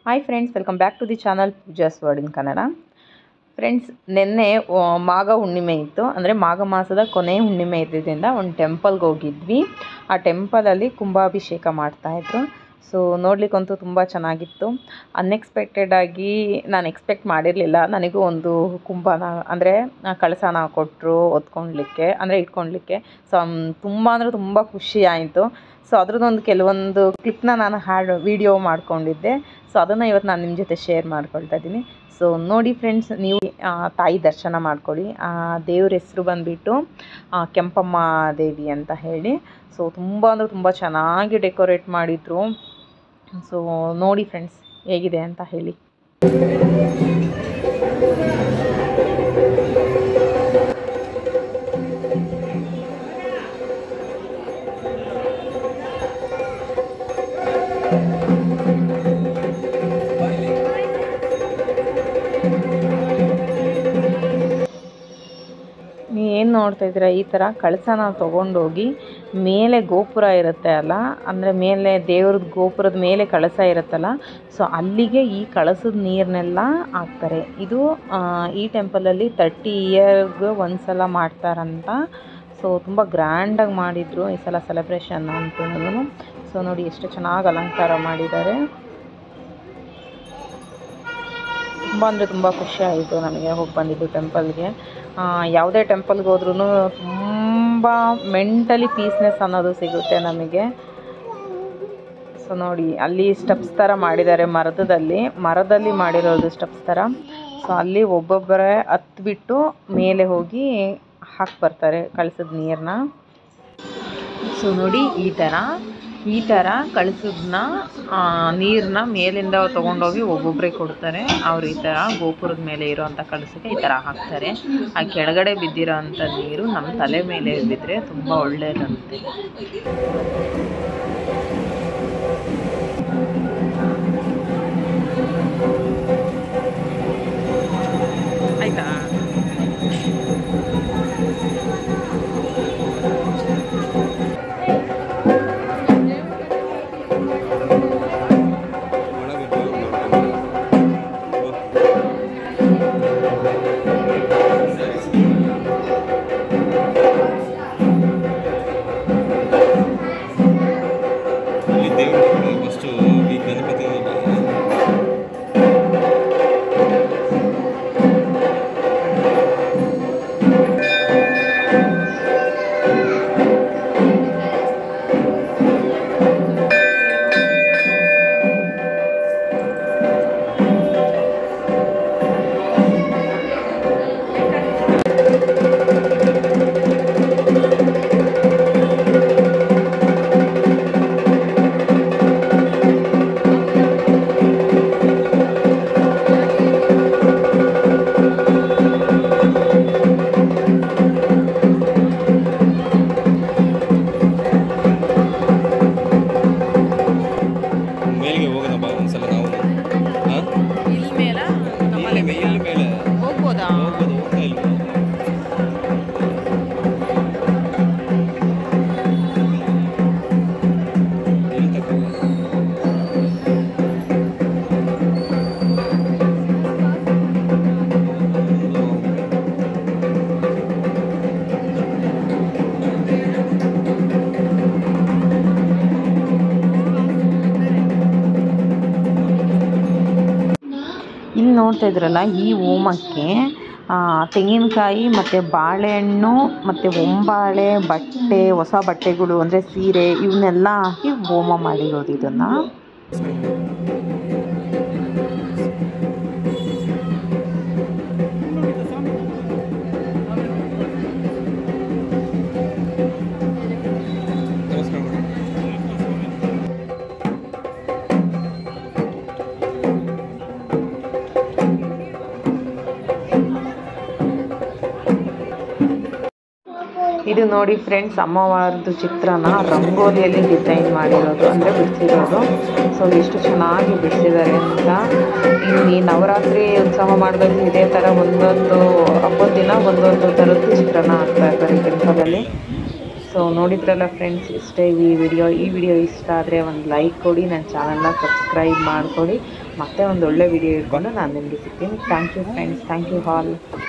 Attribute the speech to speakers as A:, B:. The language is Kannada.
A: Hi friends welcome back to the channel Pooja's world in Kannada friends ನಿನ್ನೆ ಆ, ಮಾಘ ಹುಣ್ಣಿಮೆ ಇತ್ತು ಅಂದರೆ ಮಾಘ ಮಾಸದ ಕೊನೆಯ ಹುಣ್ಣಿಮೆ ಇದ್ದಿದ್ದರಿಂದ ಒಂದು ಟೆಂಪಲ್ಗೆ ಹೋಗಿದ್ವಿ ಆ ಟೆಂಪಲಲ್ಲಿ ಕುಂಭಾಭಿಷೇಕ ಮಾಡ್ತಾಯಿದ್ರು ಸೊ ನೋಡ್ಲಿಕ್ಕಂತೂ ತುಂಬ ಚೆನ್ನಾಗಿತ್ತು ಅನ್ಎಕ್ಸ್ಪೆಕ್ಟೆಡ್ ಆಗಿ ನಾನು ಎಕ್ಸ್ಪೆಕ್ಟ್ ಮಾಡಿರಲಿಲ್ಲ ನನಗೂ ಒಂದು ಕುಂಭನ ಅಂದರೆ ಕಳಸನ ಕೊಟ್ಟರು ಹೊತ್ಕೊಳ್ಲಿಕ್ಕೆ ಅಂದರೆ ಇಟ್ಕೊಳ್ಲಿಕ್ಕೆ ಸೊ ತುಂಬ ಅಂದರೆ ತುಂಬ ಖುಷಿ ಆಯಿತು ಸೊ ಅದ್ರದ್ದೊಂದು ಕೆಲವೊಂದು ಕ್ಲಿಪ್ನ ನಾನು ಹಾಡು ವಿಡಿಯೋ ಮಾಡ್ಕೊಂಡಿದ್ದೆ ಸೊ ಅದನ್ನು ಇವತ್ತು ನಾನು ನಿಮ್ಮ ಜೊತೆ ಶೇರ್ ಮಾಡ್ಕೊಳ್ತಾ ಇದ್ದೀನಿ ಸೊ ನೋಡಿ ಫ್ರೆಂಡ್ಸ್ ನೀವು ಆ, ತಾಯಿ ದರ್ಶನ ಮಾಡ್ಕೊಳ್ಳಿ ಆ ದೇವ್ರ ಹೆಸರು ಬಂದುಬಿಟ್ಟು ಕೆಂಪಮ್ಮ ದೇವಿ ಅಂತ ಹೇಳಿ ಸೊ ತುಂಬ ಅಂದರೆ ತುಂಬ ಚೆನ್ನಾಗಿ ಡೆಕೋರೇಟ್ ಮಾಡಿದರು ಸೊ ನೋಡಿ ಫ್ರೆಂಡ್ಸ್ ಹೇಗಿದೆ ಅಂತ ಹೇಳಿ ನೀವು ಏನು ನೋಡ್ತಾ ಇದ್ದೀರಾ ಈ ಥರ ಕಳಸನ ತೊಗೊಂಡೋಗಿ ಮೇಲೆ ಗೋಪುರ ಇರುತ್ತೆ ಅಲ್ಲ ಅಂದರೆ ಮೇಲೆ ದೇವ್ರದ್ದು ಗೋಪುರದ ಮೇಲೆ ಕಳಸ ಇರುತ್ತಲ್ಲ ಸೊ ಅಲ್ಲಿಗೆ ಈ ಕಳಸದ ನೀರನ್ನೆಲ್ಲ ಹಾಕ್ತಾರೆ ಇದು ಆ, ಈ ಟೆಂಪಲಲ್ಲಿ ತರ್ಟಿ ಇಯರ್ಗೆ ಒಂದು ಸಲ ಮಾಡ್ತಾರಂತ ಸೊ ತುಂಬ ಗ್ರ್ಯಾಂಡಾಗಿ ಮಾಡಿದರು ಈ ಸಲ ಸೆಲೆಬ್ರೇಷನ್ ಅಂತೂ ಸೊ ನೋಡಿ ಎಷ್ಟು ಚೆನ್ನಾಗಿ ಅಲಂಕಾರ ಮಾಡಿದ್ದಾರೆ ತುಂಬ ಅಂದರೆ ತುಂಬ ಖುಷಿ ಆಯಿತು ನನಗೆ ಹೋಗಿ ಬಂದಿದ್ದು ಟೆಂಪಲ್ಗೆ ಯಾವುದೇ ಟೆಂಪಲ್ಗೆ ಹೋದ್ರೂ ತುಂಬ ಮೆಂಟಲಿ ಪೀಸ್ನೆಸ್ ಅನ್ನೋದು ಸಿಗುತ್ತೆ ನಮಗೆ ಸೊ ನೋಡಿ ಅಲ್ಲಿ ಸ್ಟೆಪ್ಸ್ ಥರ ಮಾಡಿದ್ದಾರೆ ಮರದಲ್ಲಿ ಮರದಲ್ಲಿ ಮಾಡಿರೋದು ಸ್ಟೆಪ್ಸ್ ಥರ ಸೊ ಅಲ್ಲಿ ಒಬ್ಬೊಬ್ಬರೇ ಹತ್ಬಿಟ್ಟು ಮೇಲೆ ಹೋಗಿ ಹಾಕಿ ಬರ್ತಾರೆ ಕಳ್ಸದ ನೀರನ್ನ ಸೊ ನೋಡಿ ಈ ಥರ ಈ ಥರ ಕಳಿಸೋದನ್ನ ನೀರನ್ನ ಮೇಲಿಂದ ತೊಗೊಂಡೋಗಿ ಒಬ್ಬೊಬ್ಬರೇ ಕೊಡ್ತಾರೆ ಅವ್ರು ಈ ಥರ ಗೋಪುರದ ಮೇಲೆ ಇರೋವಂಥ ಕಳಸಕ್ಕೆ ಈ ಥರ ಹಾಕ್ತಾರೆ ಆ ಕೆಳಗಡೆ ಬಿದ್ದಿರೋ ಅಂಥ ನೀರು ನಮ್ಮ ತಲೆ ಮೇಲೆ ಬಿದ್ದರೆ ತುಂಬ ಒಳ್ಳೆಯದಂತೆ ಆಯ್ತಾ
B: ಇಲ್ಲಿ ದೇವರು ಫಸ್ಟು ಈ ಗಣಪತಿ ಮೇಲಿಗೆ ಹೋಗೋಣ ಬಾ ಒಂದ್ಸಲ ನಾವು ಹಾಂ
A: ಇಲ್ಲಿ ಮೇಲೆ
B: ಇಲ್ಲಿ ಮೇ- ಇಲ್ಲಿ ಮೇಲೆ
A: ಹೋಗ್ಬೋದಾ
B: ಹೋಗ್ಬೋದು ಹೋಗ್ತಾ ಇಲ್ಲ ಇಲ್ಲಿ ತಗೋ.
A: ಇಲ್ಲಿ ನೋಡ್ತಾ ಇದ್ರಲ್ಲ ಈ ಹೋಮಕ್ಕೆ ಆ, ತೆಂಗಿನಕಾಯಿ ಮತ್ತು ಬಾಳೆಹಣ್ಣು ಮತ್ತು ಒಂಬಾಳೆ ಬಟ್ಟೆ ಹೊಸ ಬಟ್ಟೆಗಳು ಅಂದರೆ ಸೀರೆ ಇವನ್ನೆಲ್ಲ ಹಾಕಿ ಹೋಮ ಮಾಡಿರೋದು ಇದನ್ನು
B: ನಮಸ್ಕಾರ ಮೇಡಮ್
A: ಇದು ನೋಡಿ ಫ್ರೆಂಡ್ಸ್ ಅಮ್ಮವಾರದ್ದು ಚಿತ್ರನ ರಂಗೋಲಿಯಲ್ಲಿ ಡಿಸೈನ್ ಮಾಡಿರೋದು ಅಂದರೆ ಬಿಡಿಸಿರೋದು ಸೊ ಎಷ್ಟು ಚೆನ್ನಾಗಿ ಬಿಡಿಸಿದ್ದಾರೆ ಅಂತ ಇನ್ನು ಈ ನವರಾತ್ರಿ ಉತ್ಸವ ಮಾಡಿದಾಗ ಇದೇ ಥರ ಒಂದೊಂದು ಹಬ್ಬದ ದಿನ ಒಂದೊಂದು ಥರದ್ದು ಚಿತ್ರನ ಹಾಕ್ತಾ ಇರ್ತಾರೆ ಟೆಂಪಲಲ್ಲಿ ಸೊ ನೋಡಿದ್ರಲ್ಲ ಫ್ರೆಂಡ್ಸ್ ಇಷ್ಟೇ ಈ ವಿಡಿಯೋ ಈ ವಿಡಿಯೋ ಇಷ್ಟ ಆದರೆ ಒಂದು ಲೈಕ್ ಕೊಡಿ ನನ್ನ ಚಾನಲ್ನ ಸಬ್ಸ್ಕ್ರೈಬ್ ಮಾಡ್ಕೊಳ್ಳಿ ಮತ್ತೆ ಒಂದು ಒಳ್ಳೆ ವಿಡಿಯೋ ಇಟ್ಕೊಂಡು ನಾನು ನಿಮಗೆ ಸಿಗ್ತೀನಿ thank you friends thank you all